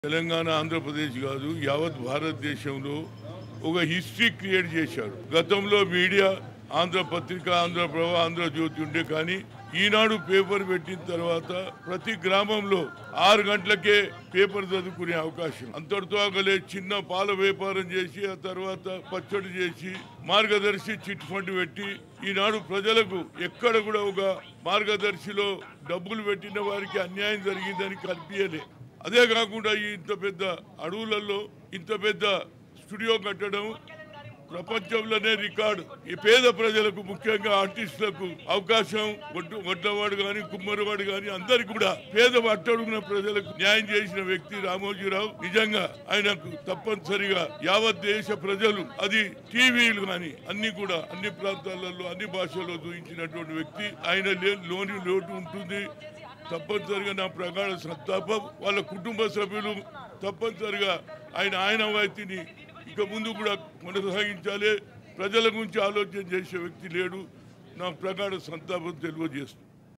తెలంగాణ ఆంధ్రప్రదేశ్ కాదు యావత్ భారతదేశంలో ఒక హిస్టరీ క్రియేట్ చేశాడు గతంలో మీడియా ఆంధ్రపత్రిక ఆంధ్రప్రభ ఆంధ్రజ్యోతి ఉండే కానీ ఈనాడు పేపర్ పెట్టిన తర్వాత ప్రతి గ్రామంలో ఆరు గంటలకే పేపర్ చదువుకునే అవకాశం అంతటితో ఆగలే చిన్న పాల వ్యాపారం చేసి ఆ తర్వాత పచ్చడి చేసి మార్గదర్శి చిట్ ఫండ్ పెట్టి ఈనాడు ప్రజలకు ఎక్కడ కూడా ఒక మార్గదర్శిలో డబ్బులు పెట్టిన వారికి అన్యాయం జరిగిందని కనిపించలే అదే కాకుండా ఈ ఇంత పెద్ద అడవులలో ఇంత పెద్ద స్టూడియో కట్టడం ప్రపంచంలోనే రికార్డు ఈ పేద ప్రజలకు ముఖ్యంగా ఆర్టిస్టులకు అవకాశం వడ్డు వడ్డవాడు కానీ కుమ్మరివాడు కానీ అందరికి కూడా పేద అట్టడుగున ప్రజలకు న్యాయం చేసిన వ్యక్తి రామోజీరావు నిజంగా ఆయనకు తప్పనిసరిగా యావత్ దేశ ప్రజలు అది టీవీలు కానీ అన్ని కూడా అన్ని ప్రాంతాలలో అన్ని భాషల్లో చూపించినటువంటి వ్యక్తి ఆయన లే- లోని లోటు ఉంటుంది తప్పనిసరిగా నా ప్రగాఢ సంతాపం వాళ్ళ కుటుంబ సభ్యులు తప్పనిసరిగా ఆయన ఆయన వైద్యుని ఇక ముందు కూడా కొనసాగించాలి ప్రజల గురించి ఆలోచన చేసే వ్యక్తి లేడు నా ప్రగాఢ సంతాపం తెలియజేస్తుంది